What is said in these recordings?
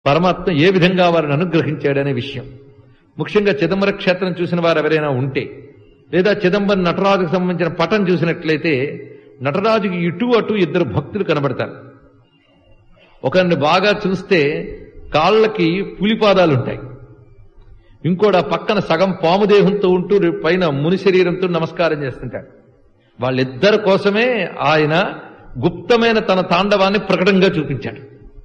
పరమాత్మ ఏ విధంగా వారిని అనుగ్రహించాడనే విషయం ముఖ్యంగా చిదంబర క్షేత్రం చూసిన వారు ఎవరైనా ఉంటే లేదా చిదంబరం నటరాజుకు సంబంధించిన పటం చూసినట్లయితే నటరాజుకి ఇటు అటు ఇద్దరు భక్తులు కనబడతారు ఒకరిని బాగా చూస్తే కాళ్ళకి పులిపాదాలు ఉంటాయి ఇంకోటి ఆ పక్కన సగం పాముదేహంతో ఉంటూ పైన ముని శరీరంతో నమస్కారం చేస్తుంటాడు వాళ్ళిద్దరి కోసమే ఆయన గుప్తమైన తన తాండవాన్ని ప్రకటనగా చూపించాడు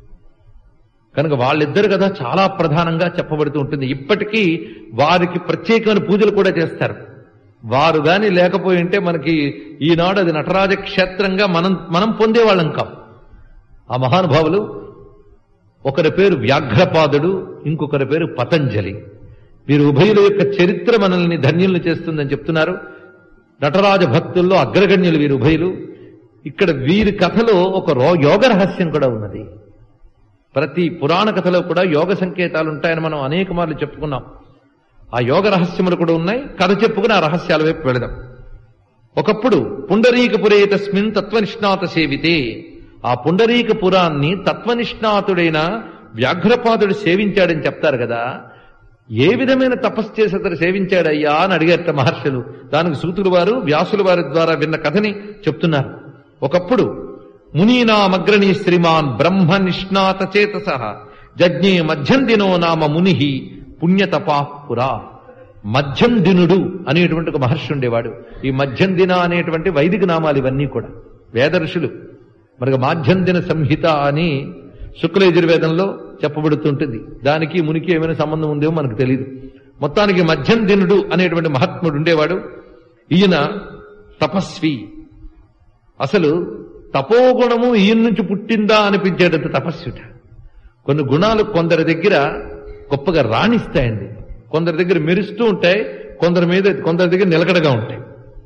కనుక వాళ్ళిద్దరు కదా చాలా ప్రధానంగా చెప్పబడుతూ ఉంటుంది ఇప్పటికీ వారికి ప్రత్యేకమైన పూజలు కూడా చేస్తారు వారు గాని లేకపోయి ఉంటే మనకి ఈనాడు అది నటరాజ క్షేత్రంగా మనం మనం పొందేవాళ్ళం కాం ఆ మహానుభావులు ఒకరి పేరు వ్యాఘ్రపాదుడు ఇంకొకరి పేరు పతంజలి వీరు ఉభయుల యొక్క చరిత్ర మనల్ని ధన్యుల్ని చేస్తుందని చెప్తున్నారు నటరాజ భక్తుల్లో అగ్రగణ్యులు వీరు ఉభయులు ఇక్కడ వీరి కథలో ఒక రో- యోగ రహస్యం కూడా ఉన్నది ప్రతి పురాణ కథలో కూడా యోగ సంకేతాలు ఉంటాయని మనం అనేక మార్లు చెప్పుకున్నాం ఆ యోగ రహస్యములు కూడా ఉన్నాయి కథ చెప్పుకుని ఆ రహస్యాల వైపు వెళదాం ఒకప్పుడు పుండరీకపురే తస్మిన్ తత్వనిష్ణాత సేవితే ఆ పుండరీకపురాన్ని తత్వనిష్ణాతుడైన వ్యాఘ్రపాదుడు సేవించాడని చెప్తారు కదా ఏ విధమైన తపస్సు చేసి అతను సేవించాడయ్యా అని అడిగారట మహర్షులు దానికి సూతులు వారు వ్యాసుల వారి ద్వారా విన్న కథని చెప్తున్నారు ఒకప్పుడు మునీనామగ్రణీ శ్రీమాన్ బ్రహ్మ నిష్ణాత చేతస జజ్ఞే మధ్యం దినో నామ ముని పుణ్యతపా పురా మధ్యం దినుడు అనేటువంటి ఒక మహర్షి ఉండేవాడు ఈ మధ్యం దిన అనేటువంటి వైదిక నామాలు ఇవన్నీ కూడా వేద ఋషులు మనకు మాధ్యం దిన సంహిత అని శుక్ల యజుర్వేదంలో చెప్పబడుతుంటుంది దానికి మునికి ఏమైనా సంబంధం ఉందేమో మనకు తెలియదు మొత్తానికి మధ్యం దినుడు అనేటువంటి మహాత్ముడు ఉండేవాడు ఈయన తపస్వి అసలు తపోగుణము ఈయన నుంచి పుట్టిందా అనిపించేటంత తపస్సుట కొన్ని గుణాలు కొందరి దగ్గర గొప్పగా రాణిస్తాయండి కొందరి దగ్గర మెరుస్తూ ఉంటాయి కొందరి మీద కొందరి దగ్గర నిలకడగా ఉంటాయి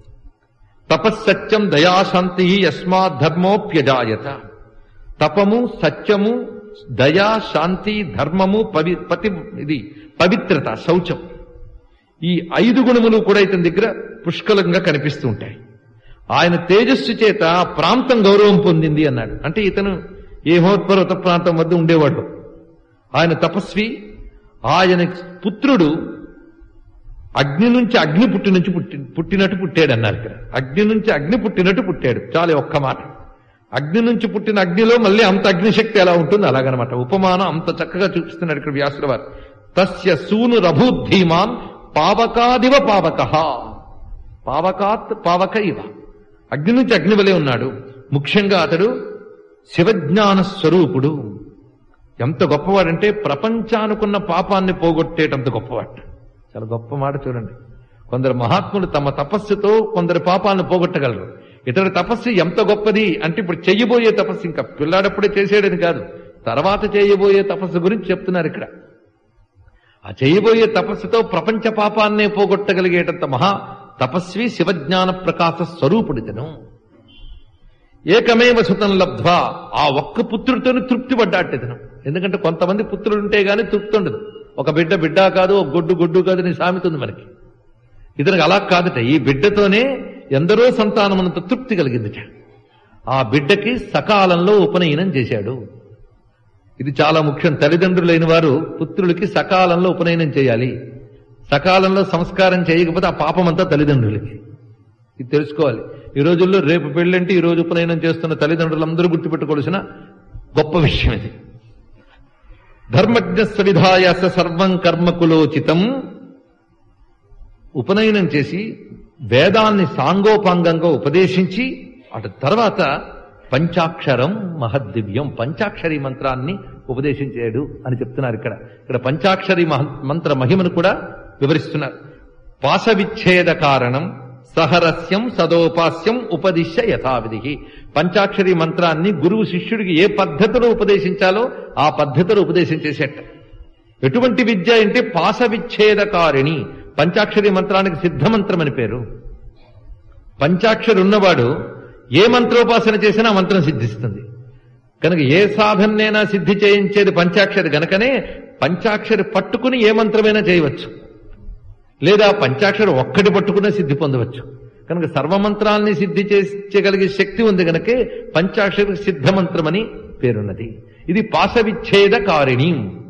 తపస్సత్యం దయాశాంతి యస్మాత్ ధర్మోప్యజాయత తపము సత్యము దయా శాంతి ధర్మము పవి పతి ఇది పవిత్రత శౌచం ఈ ఐదు గుణములు కూడా ఇతని దగ్గర పుష్కలంగా కనిపిస్తూ ఉంటాయి ఆయన తేజస్సు చేత ఆ ప్రాంతం గౌరవం పొందింది అన్నాడు అంటే ఇతను ఏ మహోత్పర్వత ప్రాంతం వద్ద ఉండేవాడు ఆయన తపస్వి ఆయన పుత్రుడు అగ్ని నుంచి అగ్ని పుట్టి నుంచి పుట్టి పుట్టినట్టు పుట్టాడు అన్నారు ఇక్కడ అగ్ని నుంచి అగ్ని పుట్టినట్టు పుట్టాడు చాలు ఒక్క మాట అగ్ని నుంచి పుట్టిన అగ్నిలో మళ్ళీ అంత అగ్నిశక్తి ఎలా ఉంటుంది అలాగనమాట ఉపమానం అంత చక్కగా చూపిస్తున్నాడు ఇక్కడ వ్యాసుల వారు తస్య సూను రభూద్ధీమాన్ పావకాదివ పావక పావకాత్ పావక ఇవ అగ్ని నుంచి అగ్ని వలె ఉన్నాడు ముఖ్యంగా అతడు శివజ్ఞాన స్వరూపుడు ఎంత గొప్పవాడంటే ప్రపంచానుకున్న పాపాన్ని పోగొట్టేటంత గొప్పవాడు చాలా గొప్ప మాట చూడండి కొందరు మహాత్ములు తమ తపస్సుతో కొందరు పాపాలను పోగొట్టగలరు ఇతడి తపస్సు ఎంత గొప్పది అంటే ఇప్పుడు చెయ్యబోయే తపస్సు ఇంకా పిల్లాడప్పుడే చేసేయడని కాదు తర్వాత చేయబోయే తపస్సు గురించి చెప్తున్నారు ఇక్కడ ఆ చేయబోయే తపస్సుతో ప్రపంచ పాపాన్నే పోగొట్టగలిగేటంత మహా తపస్వి శివజ్ఞాన ప్రకాశ స్వరూపుడితను ఏకమేవ సుతం లబ్ధ్వా ఆ ఒక్క పుత్రుడితోనే తృప్తి పడ్డాడు ఇతను ఎందుకంటే కొంతమంది పుత్రుడు ఉంటే గానీ తృప్తి ఉండదు ఒక బిడ్డ బిడ్డ కాదు ఒక గొడ్డు గొడ్డు కాదు అని సామెత ఉంది మనకి ఇతనికి అలా కాదట ఈ బిడ్డతోనే ఎందరో సంతానమునంత తృప్తి కలిగిందిట ఆ బిడ్డకి సకాలంలో ఉపనయనం చేశాడు ఇది చాలా ముఖ్యం తల్లిదండ్రులైన వారు పుత్రులకి సకాలంలో ఉపనయనం చేయాలి సకాలంలో సంస్కారం చేయకపోతే ఆ పాపమంతా తల్లిదండ్రులకి ఇది తెలుసుకోవాలి ఈ రోజుల్లో రేపు పెళ్ళంటే ఈ రోజు ఉపనయనం చేస్తున్న తల్లిదండ్రులందరూ గుర్తుపెట్టుకోవాల్సిన గొప్ప విషయం ఇది ధర్మజ్ఞ సవిధాయ స సర్వం కర్మకులోచితం ఉపనయనం చేసి వేదాన్ని సాంగోపాంగంగా ఉపదేశించి అటు తర్వాత పంచాక్షరం మహద్దివ్యం పంచాక్షరి మంత్రాన్ని ఉపదేశించాడు అని చెప్తున్నారు ఇక్కడ ఇక్కడ పంచాక్షరి మహ- మంత్ర మహిమను కూడా వివరిస్తున్నారు పాశవిచ్ఛేద కారణం సహరస్యం సదోపాస్యం ఉపదిశ్య యథావిధి పంచాక్షరి మంత్రాన్ని గురువు శిష్యుడికి ఏ పద్ధతిలో ఉపదేశించాలో ఆ పద్ధతిలో ఉపదేశించేసేట ఎటువంటి విద్య అంటే పాశ విచ్ఛేదకారిణి పంచాక్షరి మంత్రానికి సిద్ధమంత్రం అని పేరు పంచాక్షరి ఉన్నవాడు ఏ మంత్రోపాసన చేసినా ఆ మంత్రం సిద్ధిస్తుంది కనుక ఏ సాధనైనా సిద్ధి చేయించేది పంచాక్షరి గనకనే పంచాక్షరి పట్టుకుని ఏ మంత్రమైనా చేయవచ్చు లేదా పంచాక్షరి ఒక్కటి పట్టుకునే సిద్ధి పొందవచ్చు కనుక సర్వమంత్రాల్ని సిద్ధి చేయగలిగే శక్తి ఉంది గనకే పంచాక్షరి సిద్ధమంత్రం అని పేరున్నది ఇది పాశవిచ్ఛేద కారిణి